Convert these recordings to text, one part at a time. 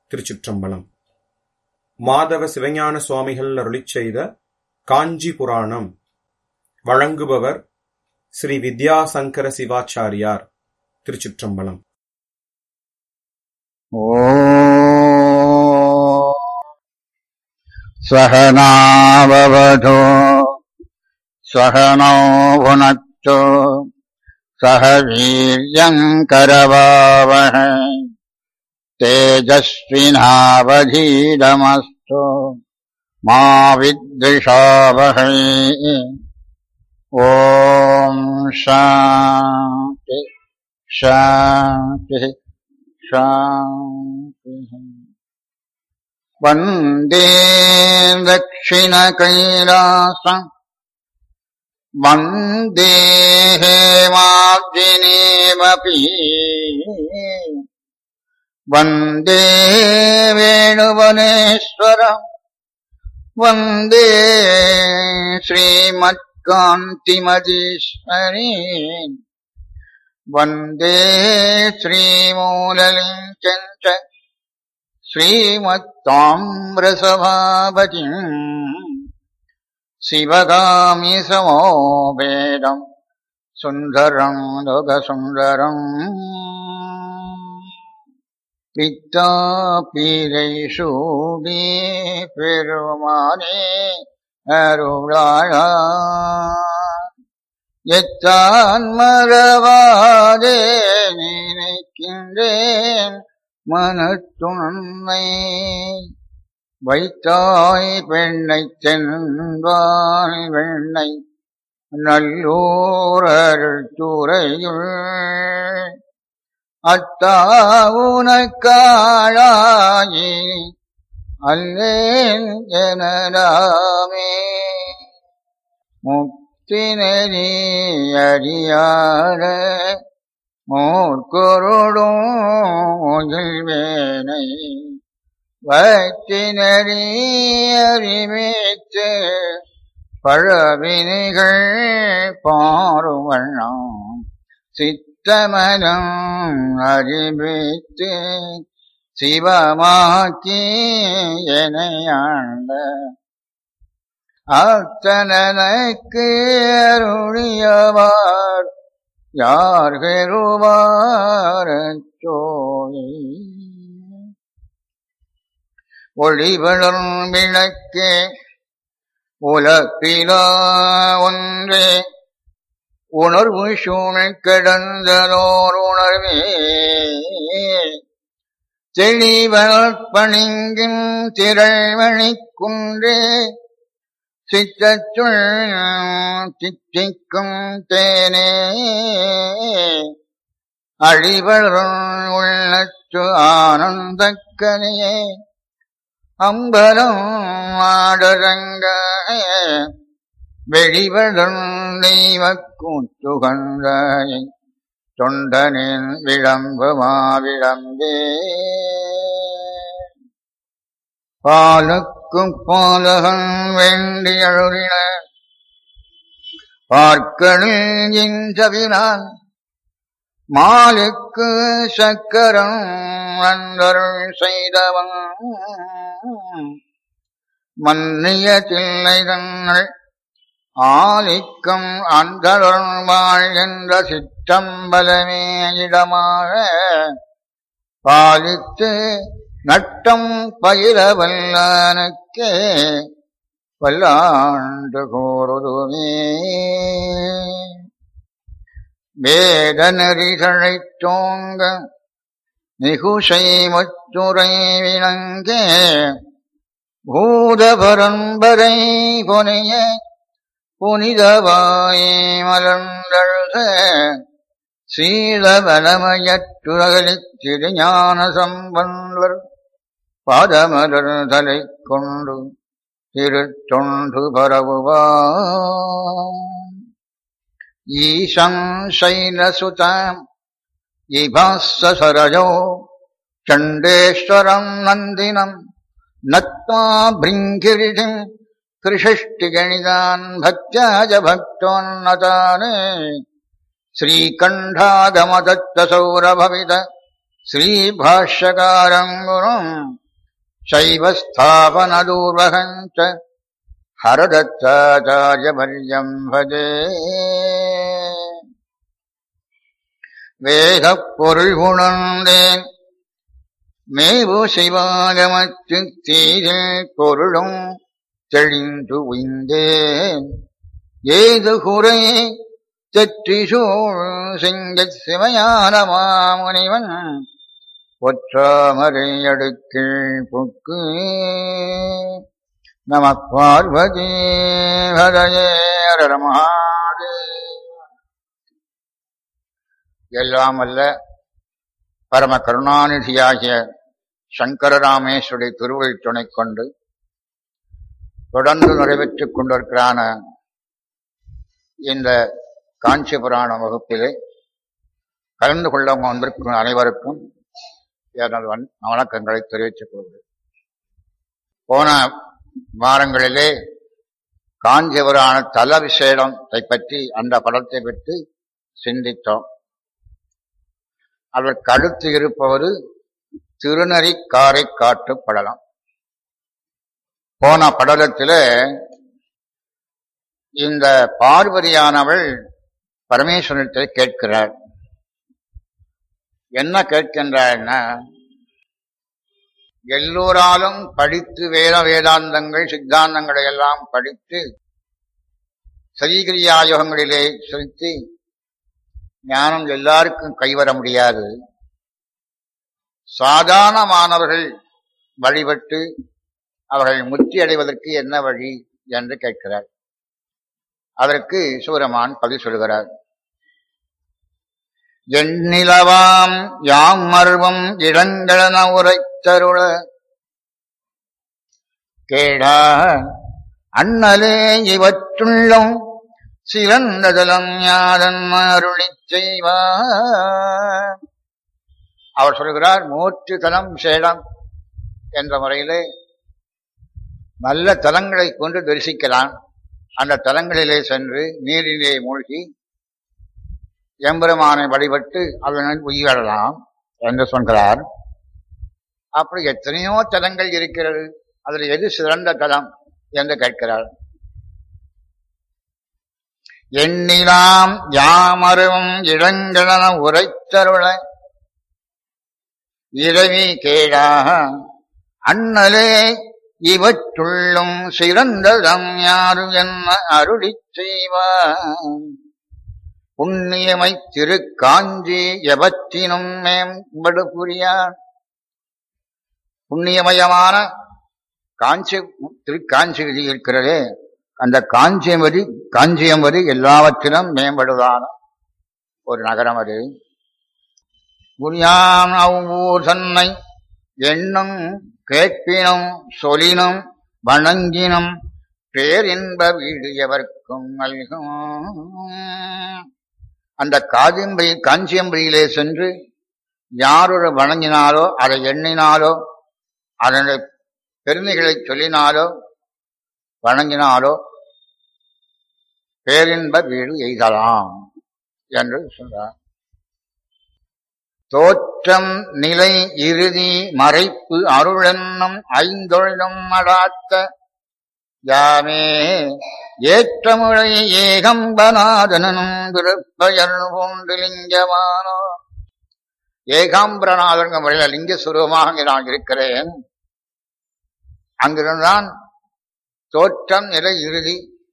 திருச்சிற்றம்பலம் மாதவ சிவஞான சுவாமிகள் அருளிச் செய்த காஞ்சி புராணம் வழங்குபவர் ஸ்ரீ வித்யாசங்கர சிவாச்சாரியார் திருச்சிற்றம்பலம் ॐ सहनाववधो सहनौ भुनक्तु सह वीर्यङ्करवावहै तेजस्विनावधीरमस्तु मा विद्विषावहै ॐ शान्ति शान्तिः शान्तिः वन्दे दक्षिणकैलासम् वन्दे हेमाब्जिनीमपि वन्दे वेणुवनेश्वरम् वन्दे श्रीमत्कान्तिमजीश्वरी वन्दे श्रीमूललिङ्गम् च श्रीमत्ताम्रसभापतिम् शिवगामि समोपेदम् सुन्दरम् लोकसुन्दरम् பித்தாப்பீரைசூடி பெருமானே அருளாளா எத்தான் மறவாதே நினைக்கின்றேன் மனத்துணை வைத்தாய் பெண்ணை சென்பால் வெண்ணை நல்லூர் அருள்துறையுள் அத்தா உனக்காளாயி அல்லேன் எனலாமே முக்தினரி அறியாத மூர்க்குருடும் வேனை வற்றினரி அறிவித்து பழவினைகள் பாருவண்ணம் சித்தமனம் அறிவித்து சிவமாக்கி எனையாண்ட அத்தனக்கு அருளியவார் யார் பெறுவாரச்சோய் ஒளிவளரும் விளக்கே உலப்பிலா ஒன்றே உணர்வு சூழ் கிடந்ததோர் உணர்வே தெளிவற்பணிங்கின் திரள்மணி குன்றே சித்தச்சுள் சித்திக்கும் தேனே அழிவளரும் உள்ளத்து ஆனந்தக்கனையே அம்பலம் ஆடரங்க வெளிவடும் தெய்வ கூத்துகந்தாய் தொண்டனின் விளம்பு மாவிளம்பே பாலுக்கும் பாலகன் வேண்டி அழுறின பார்க்கலில் இன்றவினான் மாலுக்கு சக்கரம் அந்தருள் செய்தவன் மன்னிய தில்லைகள் ஆலிக்கும் அந்தருள்வாள் என்ற சிற்றம்பலமே இடமாக பாலித்து நட்டம் பயிர வல்லானுக்கே வல்லாண்டு கூறுதுமே வேத நெறிகளைத் தோங்க நிகுசை முத்துரை விளங்கே பூத பரம்பரை கொனைய புனிதவாய் மலர்ந்தழுக சீதபலமயற்றுரகலித் திருஞான சம்பந்தர் பாதமலர் தலை கொண்டு திருத்தொண்டு பரவுவா ஈசம் சைலசுதாம் இபாசரஜோ சண்டேஸ்வரம் நந்தினம் நத்மா பிருங்கிரிதிம் त्रिषष्टिगणितान् भक्त्याज भक्तोन्नतान् श्रीकण्ठागमदत्तसौरभविद श्रीभाष्यकारङ्गुरुम् शैवस्थापनदूर्वहम् च हरदत्ताचार्यवर्यम् भजे வேதப் பொருள் உணர்ந்தேன் மேவு சிவாகமத்து தீரில் பொருளும் தெளிந்து உய்ந்தேன் ஏது குறை தெற்றிசூழ் சிங்கச் சிவயான மாமுனிவன் ஒற்றாமரை அடுக்கில் புக்கு நம பார்வதி ஹரயே ரமஹாதே எல்லாம் அல்ல பரம கருணாநிதியாகிய சங்கரராமேஸ்வருடைய திருவள்ளி துணை கொண்டு தொடர்ந்து நிறைவேற்றிக் கொண்டிருக்கிறான இந்த காஞ்சி புராண வகுப்பிலே கலந்து கொள்ள வந்திருக்கும் அனைவருக்கும் எனது வண- வணக்கங்களை தெரிவித்துக் கொள்கிறேன் போன வாரங்களிலே காஞ்சிபுராண தல விசேடத்தை பற்றி அந்த படத்தை பற்றி சிந்தித்தோம் அதற்கு அடுத்து இருப்பவது திருநறி காரை காட்டு படலம் போன படலத்தில இந்த பார்வதியானவள் பரமேஸ்வரத்தை கேட்கிறாள் என்ன கேட்கின்றாள்னா எல்லோராலும் படித்து வேத வேதாந்தங்கள் சித்தாந்தங்களை எல்லாம் படித்து சரீகிரியாயோகங்களிலே செலுத்தி ஞானம் எல்லாருக்கும் கைவர முடியாது சாதாரணமானவர்கள் வழிபட்டு அவர்கள் முத்தி அடைவதற்கு என்ன வழி என்று கேட்கிறார் அதற்கு சூரமான் பதில் சொல்கிறார் எண்ணிலவாம் யாம் மர்வம் இடங்களன உரைத்தருள கேடா அண்ணலே இவற்றுள்ளும் சிறந்ததலம் யாதன் அருளிச் செய்வார் அவர் சொல்கிறார் மூச்சு தலம் சேடம் என்ற முறையிலே நல்ல தலங்களை கொண்டு தரிசிக்கலாம் அந்த தலங்களிலே சென்று நீரிலே மூழ்கி எம்பெருமானை வழிபட்டு அதனால் உயிரலாம் என்று சொல்கிறார் அப்படி எத்தனையோ தலங்கள் இருக்கிறது அதில் எது சிறந்த தலம் என்று கேட்கிறார் எண்ணிலாம் யாமருவும் இளங்கலன உரைத்தருள இரவி கேடாக அண்ணலே இவற்றுள்ளும் சிறந்ததம் யாரு என்ன அருளிச் செய்வார் புண்ணியமை திருக்காஞ்சி எவற்றினும் மேம்படு புரியார் புண்ணியமயமான காஞ்சி திருக்காஞ்சி விதி இருக்கிறதே அந்த காஞ்சியமதி காஞ்சியமதி எல்லாவற்றிலும் மேம்படுவதான ஒரு நகரம் அது புரியான் அவ்வூர் தன்னை எண்ணும் கேட்பினும் சொலினும் வணங்கினும் பேரின்ப வீடு எவர்க்கும் நல்கும் அந்த காதிம்பை காஞ்சியம்பையிலே சென்று யாரொரு வணங்கினாலோ அதை எண்ணினாலோ அதனுடைய பெருமைகளை சொல்லினாலோ வணங்கினாலோ பேரின்ப வீடு எய்தலாம் என்று சொல்றார் தோற்றம் நிலை இறுதி மறைப்பு அருளென்னும் ஐந்தொழிலும் அடாத்த யாமே ஏற்றமுறை ஏகம்பநாதனும் திருப்பயர் போன்று லிங்கமானோ ஏகாம்பரநாதன் முறையில் லிங்க சுரூபமாக நான் இருக்கிறேன் அங்கிருந்தான் தோற்றம் நிலை இறுதி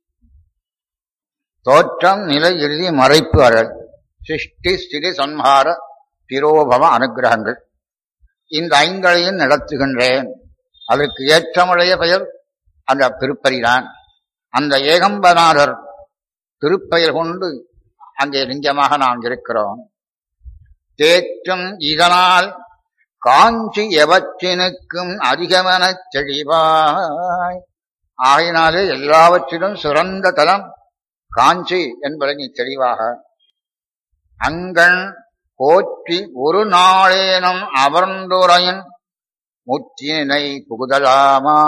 தோற்றம் நிலை இறுதி மறைப்பு அழல் சிருஷ்டி ஸ்திதி சன்மார திரோபவ அனுகிரகங்கள் இந்த ஐங்களையும் நடத்துகின்றேன் அதற்கு ஏற்றமுடைய பெயர் அந்த திருப்பதிதான் அந்த ஏகம்பநாதர் திருப்பெயர் கொண்டு அங்கே லிங்கமாக நாம் இருக்கிறோம் தேற்றும் இதனால் காஞ்சி எவற்றினுக்கும் அதிகமெனச் செழிவாய் ஆகினாலே எல்லாவற்றிலும் சிறந்த தலம் காஞ்சி என்பதை நீ தெளிவாக அங்கண் போற்றி ஒரு நாளேனும் அமர்ந்துரையின் முத்தினை புகுதலாமா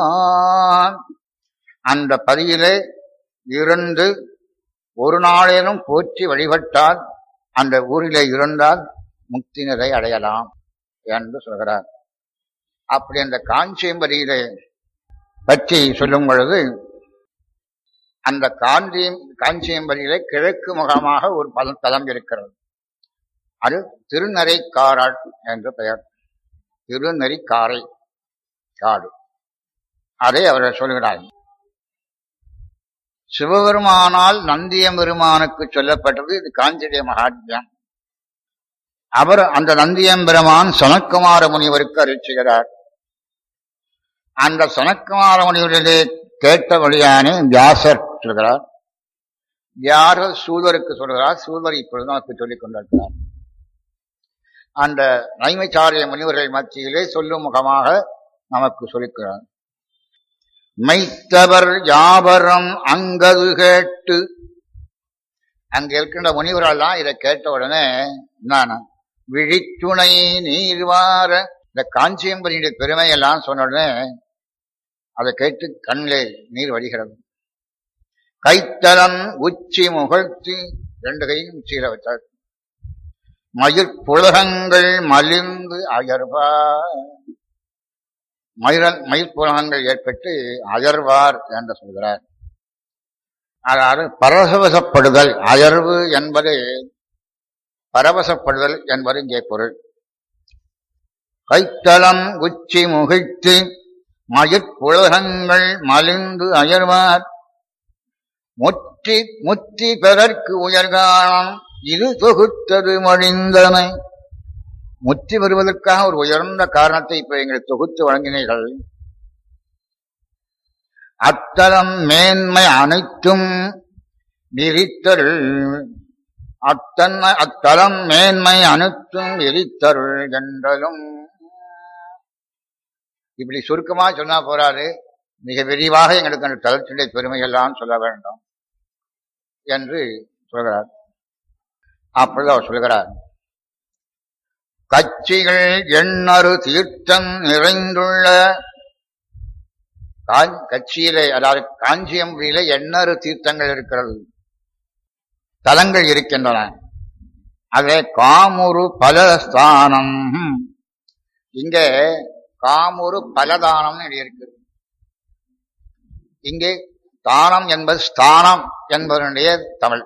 அந்த பதியிலே இருந்து ஒரு நாளேனும் போற்றி வழிபட்டால் அந்த ஊரிலே இருந்தால் முக்தி நிலை அடையலாம் என்று சொல்கிறார் அப்படி அந்த காஞ்சியம்பதியிலே பற்றி சொல்லும் பொழுது அந்த காஞ்சியம் காஞ்சியம்பதியிலே கிழக்கு முகமாக ஒரு பல தலம் இருக்கிறது அது திருநரைக்காராள் என்ற பெயர் திருநெறிக்காரை காடு அதை அவர்கள் சொல்கிறார் சிவபெருமானால் நந்தியம்பெருமானுக்கு சொல்லப்பட்டது இது காஞ்சிடைய மகாத்மியம் அவர் அந்த நந்தியம்பெருமான் சனக்குமார முனிவருக்கு அருச்சுகிறார் அந்த சனக்குமார முனிவரிலே கேட்ட வழியானே வியாசர் சொல்கிறார் வியாசர் சூதருக்கு சொல்கிறார் சூதர் இப்பொழுது நமக்கு சொல்லிக் கொண்டிருக்கிறார் அந்த நைமைச்சாரிய முனிவர்கள் மத்தியிலே சொல்லும் முகமாக நமக்கு சொல்லிக்கிறார் மைத்தவர் யாவரம் அங்கது கேட்டு அங்க இருக்கின்ற முனிவரெல்லாம் இதை கேட்ட உடனே என்ன விழித்துணை நீர்வார இந்த காஞ்சியம்பரியுடைய பெருமை எல்லாம் சொன்ன உடனே அதை கேட்டு கண்ணிலே நீர் வடிகிறது கைத்தலன் உச்சி முகழ்த்தி ரெண்டு கையும் உச்சியில வச்சார் மயிர் புலகங்கள் மலிந்து அயர்வா மயிரல் மயிர்ப்புலகங்கள் ஏற்பட்டு அயர்வார் என்று சொல்கிறார் அதாவது பரவசப்படுதல் அயர்வு என்பது பரவசப்படுதல் என்பது இங்கே பொருள் கைத்தளம் உச்சி முகிழ்த்து மயிர்ப்புலகங்கள் மலிந்து அயர்வார் முற்றி முத்தி பெறற்கு உயர்காலம் இது தொகுத்தது மழிந்தனை முற்றி வருவதற்காக ஒரு உயர்ந்த காரணத்தை இப்ப எங்களுக்கு தொகுத்து வழங்கினீர்கள் அத்தலம் மேன்மை அனைத்தும் விரித்தருள் அத்தன்மை அத்தலம் மேன்மை அனைத்தும் விரித்தருள் என்றலும் இப்படி சுருக்கமா சொன்னா போறாரு மிக விரிவாக எங்களுக்கு அந்த தளர்ச்சியுடைய பெருமையெல்லாம் சொல்ல வேண்டும் என்று சொல்கிறார் அப்பொழுது அவர் சொல்கிறார் கட்சிகள் எண்ணறு தீர்த்தம் நிறைந்துள்ள கட்சியிலே அதாவது காஞ்சியம்புரியிலே எண்ணறு தீர்த்தங்கள் இருக்கிறது தலங்கள் இருக்கின்றன அதே காமுரு பலஸ்தானம் இங்கே காமுரு பலதானம் இருக்கு இங்கே தானம் என்பது ஸ்தானம் என்பதனுடைய தமிழ்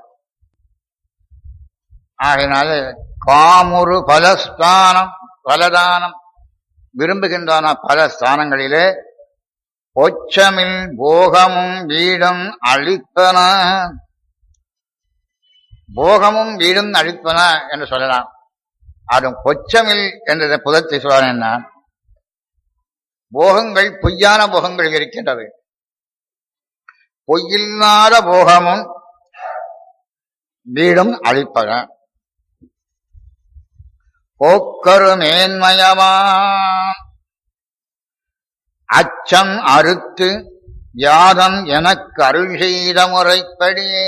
ஆகையினால காமுரு பலஸ்தானம் பலதானம் விரும்புகின்றன பல ஸ்தானங்களிலே பொச்சமில் போகமும் வீடும் அழிப்பன போகமும் வீடும் அழிப்பன என்று சொல்லலாம் அதுவும் பொச்சமில் என்ற புதத்தை சொல்வார் என்ன போகங்கள் பொய்யான போகங்கள் இருக்கின்றது பொய்யில்லாத போகமும் வீடும் அழிப்பன போக்கரு மேன்மயமா அச்சம் அறுத்து யாதம் எனக்கு அருள் செய்த முறைப்படியே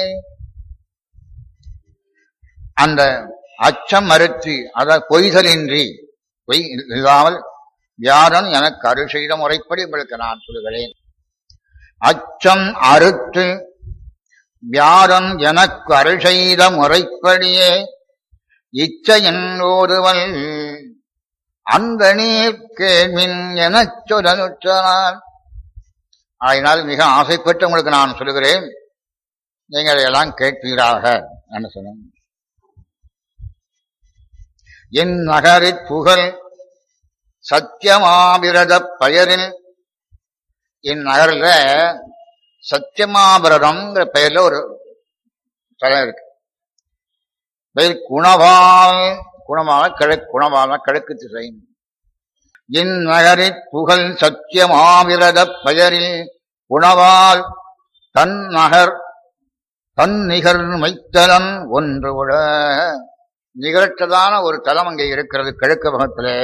அந்த அச்சம் மறுத்து அதாவது பொய்தலின்றி பொய் இல்லாமல் யாதம் எனக்கு அருள் செய்த முறைப்படி உங்களுக்கு நான் சொல்கிறேன் அச்சம் அறுத்து வியாதம் எனக்கு அருள் செய்த முறைப்படியே இச்சையின் ஓதுவல் அந்த நீர் கேள்வின் எனச் சொல்லனுற்றார் ஆயினால் மிக ஆசைப்பட்டு உங்களுக்கு நான் சொல்லுகிறேன் நீங்கள் எல்லாம் கேட்பீராக என்று சொன்ன என் நகரிற் புகழ் சத்தியமாபிரத பெயரில் என் நகரில் சத்தியமாபிரதம்ங்கிற பெயர்ல ஒரு தலம் இருக்கு பெயர் குணவால் குணமாக கிழக்கு குணவான கிழக்கு திசை என் நகரிற் புகழ் சத்தியமாவிரத பெயரில் குணவால் தன் நகர் தன் நிகர் மைத்தலன் ஒன்று விட நிகழ்ச்சதான ஒரு தலம் அங்கே இருக்கிறது கிழக்கு பகத்திலே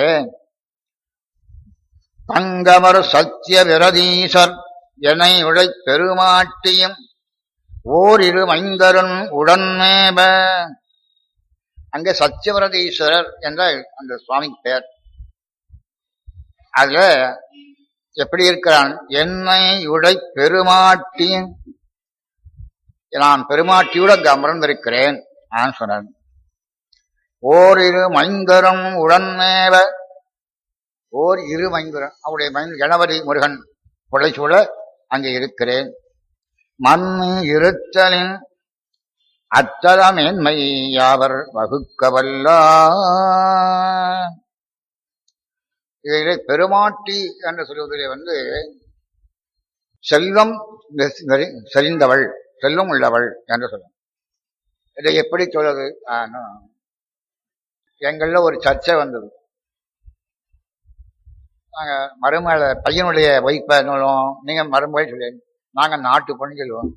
தங்கமர் சத்திய விரதீசர் என உழை பெருமாட்டியும் ஓரிரு மைந்தரன் உடன்மேப அங்கே சத்தியவரதீஸ்வரர் என்ற அந்த சுவாமி பெயர் அதுல எப்படி இருக்கிறான் என்னை உடை பெருமாட்டி நான் பெருமாட்டியோடு அங்கு அமர்ந்திருக்கிறேன் நான் சொன்னேன் ஓரிரு மைந்தரும் உடன்மேவ ஓர் இரு மைந்துரன் அவருடைய மைந்து கணபதி முருகன் புடைசூழ அங்கே இருக்கிறேன் மண் இருத்தலின் அத்தலமேன்மை யாவர் வகுக்கவல்ல இதிலே பெருமாட்டி என்று சொல்வதிலே வந்து செல்வம் நெறி- செறிந்தவள் செல்வம் உள்ளவள் என்று சொல்லும் இதை எப்படி சொல்றது ஆனா, எங்கள்ல ஒரு சர்ச்சை வந்தது நாங்க மருமகள பையனுடைய ஒய்ஃபை சொல்லுவோம் நீங்க மருமகள் சொல்லி நாங்க நாட்டு பொண்ணு சொல்லுவோம்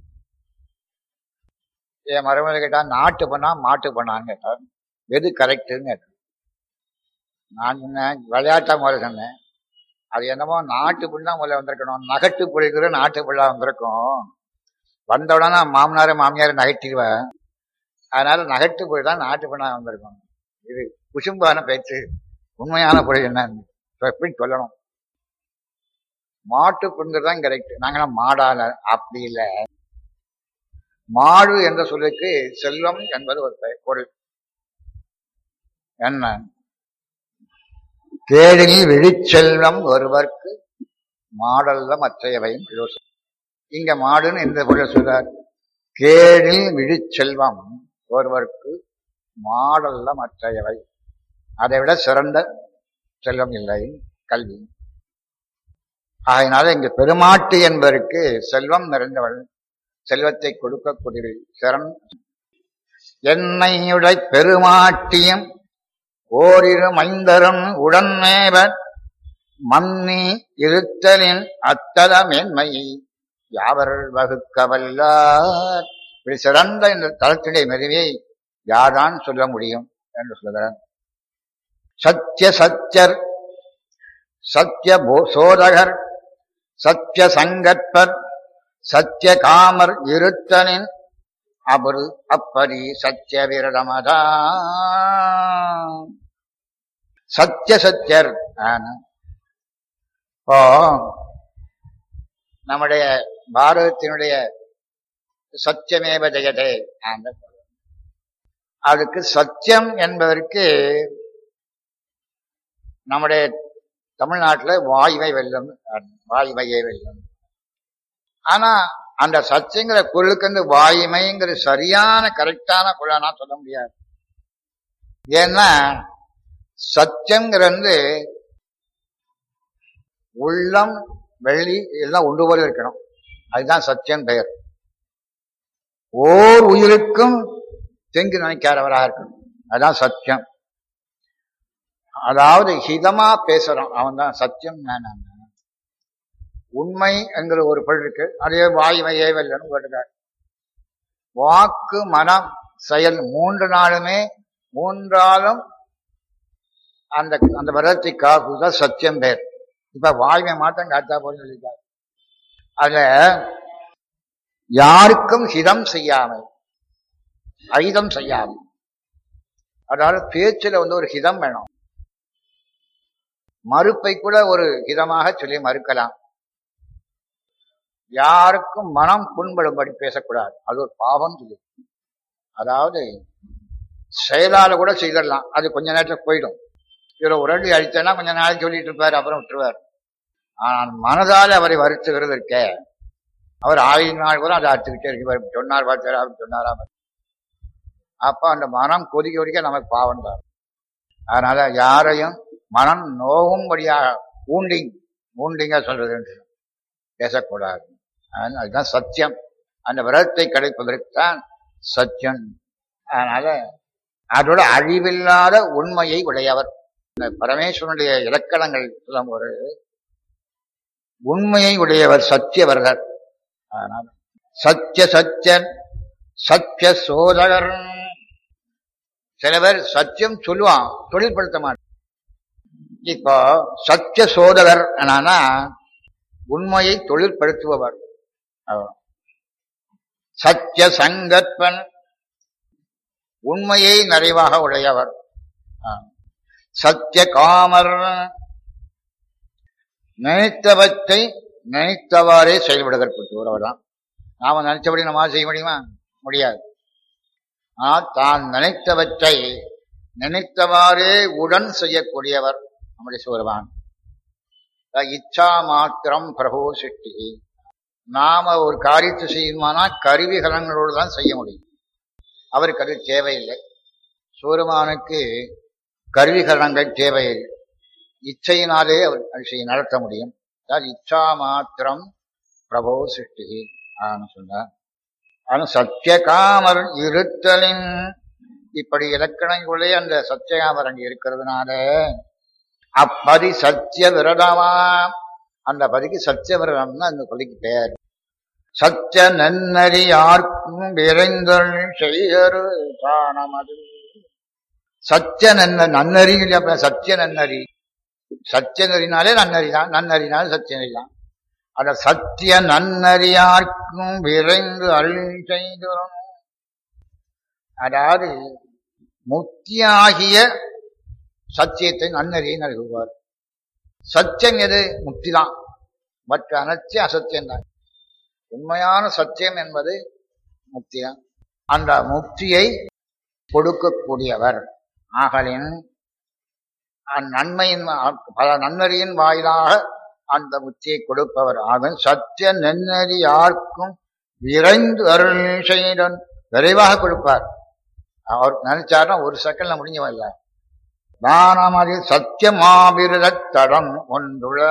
என் மருமகளை கேட்டா நாட்டு பண்ணா மாட்டு பண்ணான்னு கேட்டார் எது கரெக்டுன்னு கேட்டார் நான் சொன்னேன் விளையாட்டா முறை சொன்னேன் அது என்னமோ நாட்டு பிள்ளை முதல்ல வந்திருக்கணும் நகட்டு பிள்ளைக்கிற நாட்டு பிள்ளை வந்திருக்கும் வந்த உடனே மாமனார் மாமியார் நகட்டிடுவேன் அதனால நகட்டு பிள்ளை தான் நாட்டு பிள்ளை வந்திருக்கும் இது குசும்பான பேச்சு உண்மையான பொருள் என்ன எப்படி சொல்லணும் மாட்டு புண்கள் தான் கரெக்ட் நாங்களாம் மாடால அப்படி இல்லை மாடு என்ற சொல்லுக்கு செல்வம் என்பது ஒரு பெயர், பொருள் என்ன கேடில் விழிச்செல்வம் ஒருவர்க்கு மாடல்ல மற்றையவையும் பிழோசு. இங்க மாடுன்னு இந்த பொருள் சொல்றார் கேடில் விழிச்செல்வம் ஒருவர்க்கு மாடல்ல மற்றையவை அதை விட சிறந்த செல்வம் இல்லை கல்வி ஆகையினால இங்க பெருமாட்டி என்பதற்கு செல்வம் நிறைந்தவள் செல்வத்தை கொடுக்கக்கூடிய சிறன் என்னையுடை பெருமாட்டியும் ஓரிரு மைந்தரும் உடன்மேவர் மன்னி இருத்தலின் அத்தல மேன்மையை யாவர் வகுக்கவல்லார் இப்படி சிறந்த இந்த தளத்திலே மெருவியை யார்தான் சொல்ல முடியும் என்று சொல்கிறார் சத்திய சத்தியர் சத்திய போ- சோதகர் சத்திய சங்கற்பர் சத்திய காமர் இருத்தனின் அபரு அப்பரி சத்திய விரதமதா சத்திய சத்தியர் ஆனா. இப்போ நம்முடைய பாரதத்தினுடைய சத்தியமேவ ஜெயதே அந்த அதுக்கு சத்தியம் என்பதற்கு நம்முடைய தமிழ்நாட்டுல வாயுவை வெல்லம் வாயுமையே வெல்லம் ஆனா அந்த சத்தியங்கிற பொருளுக்கு வந்து வாயுமைங்கிற சரியான கரெக்டான பொருளா சொல்ல முடியாது ஏன்னா சத்தியங்கிறது உள்ளம் வெள்ளி எல்லாம் ஒன்று போல இருக்கணும் அதுதான் சத்தியம் பெயர் ஓர் உயிருக்கும் தெங்கு நினைக்காதவராக இருக்கணும் அதுதான் சத்தியம் அதாவது ஹிதமா பேசுறான் அவன் தான் சத்தியம் நான் உண்மை என்கிற ஒரு பொருள் இருக்கு அதே வாயுமையே வெல்லன்னு கேட்டுக்கார் வாக்கு மனம் செயல் மூன்று நாளுமே மூன்றாலும் அந்த அந்த விரதத்தை காப்புதான் சத்தியம் பேர் இப்ப வாய்மை மாற்றம் காத்தா போல சொல்லிட்டார் அதுல யாருக்கும் ஹிதம் செய்யாமல் ஐதம் செய்யாமல் அதாவது பேச்சுல வந்து ஒரு ஹிதம் வேணும் மறுப்பை கூட ஒரு ஹிதமாக சொல்லி மறுக்கலாம் யாருக்கும் மனம் புண்படும்படி பேசக்கூடாது அது ஒரு பாவம் சொல்லி அதாவது செயலால கூட செய்திடலாம் அது கொஞ்ச நேரத்துல போயிடும் இவர் உரண்டி அழித்தேன்னா கொஞ்ச நாளைக்கு சொல்லிட்டு இருப்பாரு அப்புறம் விட்டுருவார் ஆனால் மனதால அவரை வருத்துகிறது இருக்க அவர் ஆயிரம் நாள் கூட அதை அறுத்துக்கிட்டே இருக்கு சொன்னார் பார்த்தாரு அவர் சொன்னாரா அப்ப அந்த மனம் கொதிக்க கொதிக்க நமக்கு பாவம் தான் அதனால யாரையும் மனம் நோகும்படியாக ஊண்டிங் ஊண்டிங்க சொல்றது பேசக்கூடாது அதனால அதுதான் சத்தியம் அந்த விரதத்தை கிடைப்பதற்கு தான் சத்தியம் அதனால அதோட அழிவில்லாத உண்மையை உடையவர் இந்த பரமேஸ்வரனுடைய இலக்கணங்கள் சொல்லும் ஒரு உண்மையை உடையவர் சத்தியவர்கள் அதனால சத்திய சத்தியன் சத்திய சோதகர் சில பேர் சத்தியம் சொல்லுவான் தொழில்படுத்த மாட்டான் இப்போ சத்திய சோதகர் என்னன்னா உண்மையை தொழிற்படுத்துபவர் அவர். சத்திய சங்கற்பன் உண்மையை நிறைவாக உடையவர் ஆ. சத்திய காமர் நினைத்தவற்றை நினைத்தவாறே செயல்படுவதற்கு தான் நாம நினைச்சபடி நம்ம செய்ய முடியுமா முடியாது ஆனால் தான் நினைத்தவற்றை நினைத்தவாறே உடன் செய்யக்கூடியவர் நம்முடைய சிவருமான் இச்சா மாத்திரம் பிரபு சிட்டி நாம ஒரு காரியத்தை செய்யணுமானா கருவிகலங்களோடு தான் செய்ய முடியும் அவருக்கு அது தேவையில்லை சூரமானுக்கு கருவிகரணங்கள் தேவையில்லை இச்சையினாலே அவர் அதை நடத்த முடியும் அதாவது இச்சா மாத்திரம் பிரபோ சிருஷ்டி ஆன்னு சொன்னார் ஆனா சத்தியகாமர் இருத்தலின் இப்படி இலக்கணங்களே அந்த சத்தியகாமர் அங்க இருக்கிறதுனால அப்பதி சத்திய விரதமா அந்த பதிக்கு சத்திய விரதம்னு அந்த பதிக்கு பெயர் சத்திய நன்னறி யாருக்கும் விரைந்தல் செய்யரு தானமது சத்திய நன்ன நன்னறி இல்லையா சத்திய நன்னறி சத்திய நெறினாலே நன்னறி தான் நன்னறினாலே சத்திய நெறி தான் அந்த சத்திய நன்னறியார்க்கும் விரைந்து அருள் செய்தோம் அதாவது முக்தியாகிய சத்தியத்தை நன்னறியை நல்குவார் சத்தியம் எது முக்தி தான் மற்ற அனைத்தும் அசத்தியம் தான் உண்மையான சத்தியம் என்பது முக்தி தான் அந்த முக்தியை கொடுக்கக்கூடியவர் ஆகலின் அந்நன்மையின் பல நன்னறியின் வாயிலாக அந்த முத்தியை கொடுப்பவர் ஆகும் சத்திய நென்னறி யாருக்கும் விரைந்து அருள் செய்தன் விரைவாக கொடுப்பார் அவர் நினைச்சாருன்னா ஒரு செகண்ட்ல முடிஞ்சவல்ல நானாமதி சத்தியமாவிரத தடம் ஒன்றுள்ள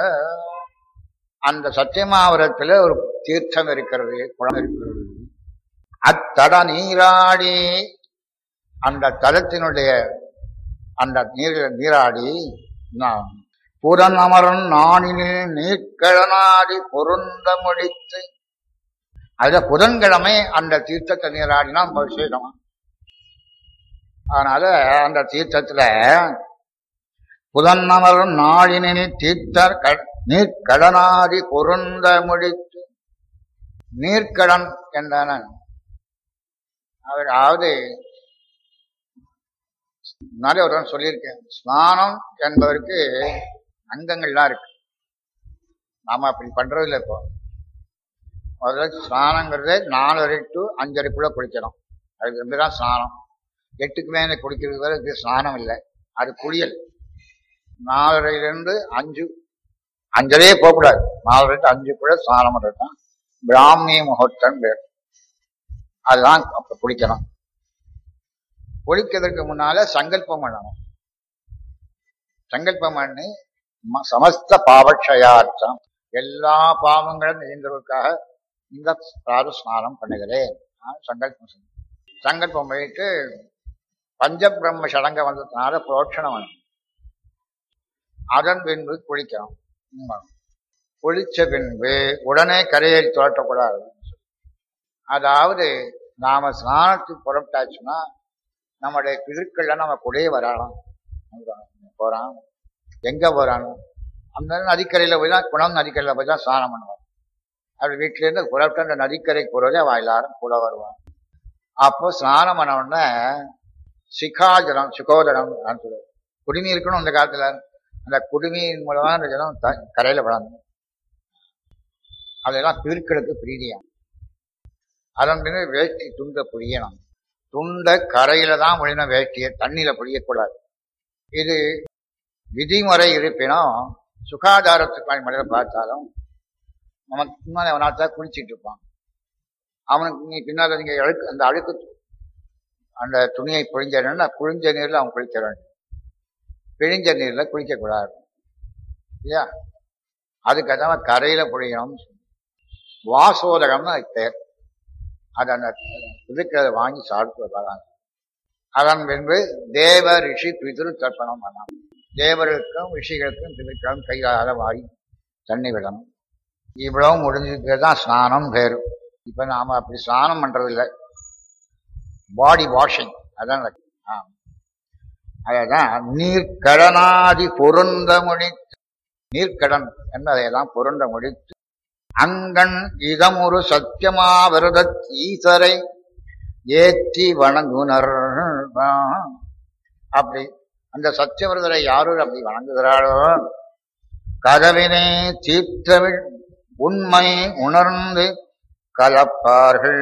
அந்த சத்தியமாவிரத்துல ஒரு தீர்த்தம் இருக்கிறது குளம் இருக்கிறது அத்தட நீராடி அந்த தலத்தினுடைய அந்த நீர் நீராடி நான் புறன் அமரன் நானினில் நீர்க்கிழனாடி பொருந்த முடித்து அதுல புதன்கிழமை அந்த தீர்த்தத்தை நீராடினா ரொம்ப விசேஷமா அதனால அந்த தீர்த்தத்துல புதன் அமரன் நாளினில் தீர்த்தர் நீர்க்கடனாடி பொருந்த முடித்து நீர்க்கடன் என்றான அதாவது நிறைய ஒரு சொல்லியிருக்கேன் ஸ்நானம் என்பதற்கு அங்கங்கள்லாம் இருக்கு நாம அப்படி பண்றது இல்லை இப்போ முதல்ல ஸ்நானங்கிறது நாலரை டு அஞ்சரைக்குள்ள குளிக்கணும் அதுக்கு வந்து தான் ஸ்நானம் எட்டுக்கு மேலே குளிக்கிறது வரை இது ஸ்நானம் இல்லை அது குளியல் நாலரையிலிருந்து அஞ்சு அஞ்சரையே போகக்கூடாது நாலரை டு அஞ்சுக்குள்ள ஸ்நானம் பண்ணுறது தான் பிராமணி முகூர்த்தம் பேர் அதுதான் அப்ப குளிக்கணும் குளிக்கிறதுக்கு முன்னால சங்கல்பம் பண்ணணும் சங்கல்பம் பண்ணி சமஸ்த பாவக்ஷயார்த்தம் எல்லா பாவங்களும் நீங்கிறதுக்காக இந்த பிராத ஸ்நானம் பண்ணுகிறேன் சங்கல்பம் சங்கல்பம் பண்ணிட்டு பஞ்சபிரம்ம சடங்க வந்ததுனால புரோட்சணம் வேணும் அதன் பின்பு குளிக்கணும் குளிச்ச பின்பு உடனே கரையை துரட்டக்கூடாது அதாவது நாம ஸ்நானத்துக்கு புறப்பட்டாச்சுன்னா நம்முடைய பிதற்கள்ல நம்ம கூடயே வரலாம் போறான் எங்க போறானோ அந்த நதிக்கரையில போய் தான் குணம் நதிக்கரையில போய் தான் ஸ்நானம் பண்ணுவான் அப்படி வீட்டுல இருந்து புறப்பட்டு அந்த நதிக்கரை போறதே அவன் எல்லாரும் கூட வருவான் அப்போ ஸ்நானம் பண்ண உடனே சிகாஜலம் சுகோதரம் சொல்லுவார் குடிமி இருக்கணும் அந்த காலத்துல அந்த குடிமியின் மூலமா அந்த ஜலம் கரையில விழணும் அதெல்லாம் பிற்களுக்கு பிரீதியா அதன் பின்னர் வேஷ்டி துண்ட புரியணும் துண்ட கரையில தான் விழின வேஷ்டியை தண்ணியில புரியக்கூடாது இது விதிமுறை இருப்பினும் சுகாதாரத்துக்கு மனிதனை பார்த்தாலும் நமக்கு முன்னாடி அவனாத்தான் குளிச்சிட்டு இருப்பான் அவனுக்கு நீ பின்னால் நீங்க அழுக்கு அந்த அழுக்கு அந்த துணியை புழிஞ்சா குளிஞ்ச நீர்ல அவன் குளிக்க வேண்டும் பிழிஞ்ச நீர்ல குளிக்க கூடாது இல்லையா அதுக்காக கரையில புழியணும் வாசோதகம்னு அதுக்கு பேர் அது அந்த இருக்கிறத வாங்கி சாப்பிட்டு வராங்க அதன் பின்பு தேவ ரிஷி பிதிரு தர்ப்பணம் பண்ணலாம் தேவர்களுக்கும் ரிஷிகளுக்கும் பிதிருக்களும் கையால வாங்கி தண்ணி விடணும் இவ்வளவு முடிஞ்சதுக்கு தான் ஸ்நானம் பேரு இப்ப நாம அப்படி ஸ்நானம் பண்றது இல்லை பாடி வாஷிங் அதான் அதான் நீர்க்கடனாதி பொருந்த முடித்து நீர்க்கடன் என்பதையெல்லாம் பொருந்த முடித்து அங்கண் இதமுறு சத்தியமா விரத ஈசரை ஏற்றி வணங்குனர் அப்படி அந்த சத்தியவிரதரை யாரும் அப்படி வணங்குகிறாளோ கதவினை தீர்த்தவிழ் உண்மை உணர்ந்து கலப்பார்கள்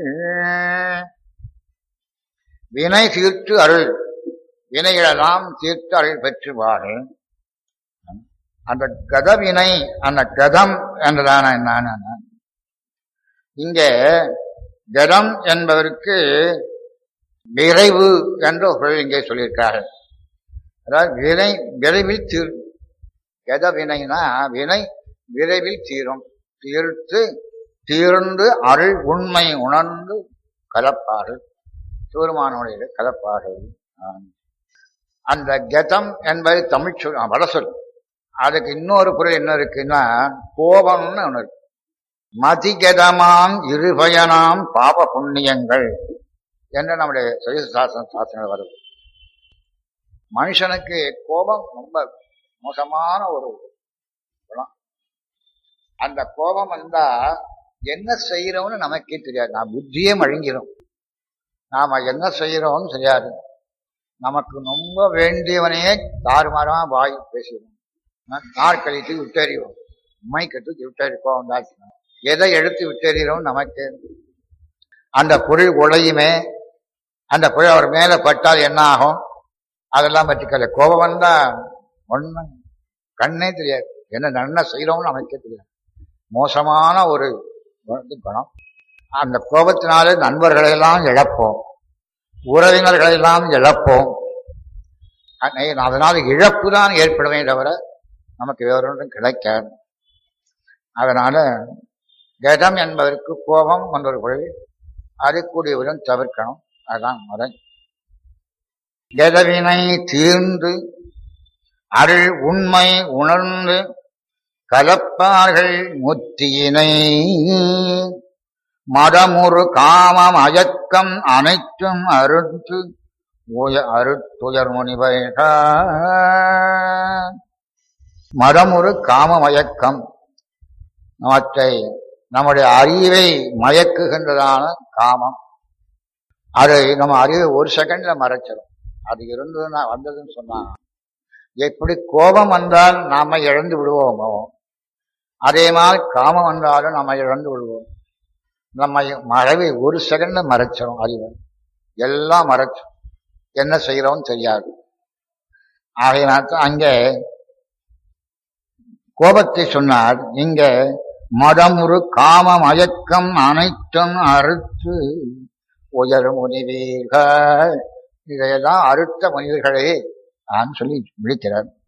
வினை தீர்த்து அருள் வினைகளெல்லாம் தீர்த்து அருள் பெற்றுவார்கள் அந்த கதவினை அந்த கதம் என்றதான என்னன்னு இங்கே கதம் என்பதற்கு விரைவு என்ற ஒரு பொருள் இங்கே சொல்லியிருக்கார்கள் அதாவது வினை விரைவில் தீர் கத வினைனா வினை விரைவில் தீரும் தீர்த்து தீர்ந்து அருள் உண்மை உணர்ந்து கலப்பாடு சிவருமானுடைய கலப்பாடு அந்த கதம் என்பது தமிழ் சொல் வடசொல் அதுக்கு இன்னொரு பொருள் என்ன இருக்குன்னா கோபம்னு ஒன்று இருக்கு மதிகதமாம் இருபயனாம் பாப புண்ணியங்கள் என்று நம்முடைய சைவ சாசன சாசனங்கள் வருது மனுஷனுக்கு கோபம் ரொம்ப மோசமான ஒரு குணம் அந்த கோபம் வந்தா என்ன செய்யறோம்னு நமக்கே தெரியாது நான் புத்தியே மழுங்கிடும் நாம என்ன செய்யறோம்னு தெரியாது நமக்கு ரொம்ப வேண்டியவனையே தாறுமாறா வாய் பேசிடுவோம் நாற்கழித்து விட்டறிவோம் உண்மை கட்டு விட்டறி கோபம் தாச்சு எதை எடுத்து விட்டறிகிறோம் நமக்கு அந்த பொருள் உழையுமே அந்த பொருள் அவர் மேல பட்டால் என்ன ஆகும் அதெல்லாம் பற்றிக்கல கோபம் வந்தா ஒண்ணு கண்ணே தெரியாது என்ன நன்ன செய்யறோம்னு நமக்கே தெரியாது மோசமான ஒரு குணம் அந்த கோபத்தினாலே நண்பர்களை எல்லாம் இழப்போம் உறவினர்களை எல்லாம் இழப்போம் அதனால் இழப்பு தான் ஏற்படுமே தவிர நமக்கு வேறொன்றும் கிடைக்காது அதனால கடம் என்பதற்கு கோபம் என்ற ஒரு பொருள் அது கூடியவுடன் தவிர்க்கணும் அதுதான் முறை கதவினை தீர்ந்து அருள் உண்மை உணர்ந்து கலப்பார்கள் முத்தியினை மதமுறு காமம் அயக்கம் அனைத்தும் அறுத்து அருத்துயர் முனிவர்கள் மதமுறு காம மயக்கம் அவற்றை நம்முடைய அறிவை மயக்குகின்றதான காமம் அது நம்ம அறிவை ஒரு செகண்ட்ல மறைச்சிடும் அது இருந்ததுன்னா வந்ததுன்னு சொன்னாங்க எப்படி கோபம் வந்தால் நாம இழந்து விடுவோமோ அதே மாதிரி காமம் வந்தாலும் நம்ம இழந்து விடுவோம் நம்ம மறைவை ஒரு செகண்ட்ல மறைச்சிடும் அறிவை எல்லாம் மறைச்சு என்ன செய்யறோம் தெரியாது ஆகையினால அங்கே கோபத்தை சொன்னார் இங்க மதமுறு காம மயக்கம் அனைத்தும் அறுத்து உயர் முனிவீர்கள் இதையெல்லாம் அறுத்த முனிவர்களே நான் சொல்லி விழிக்கிறார்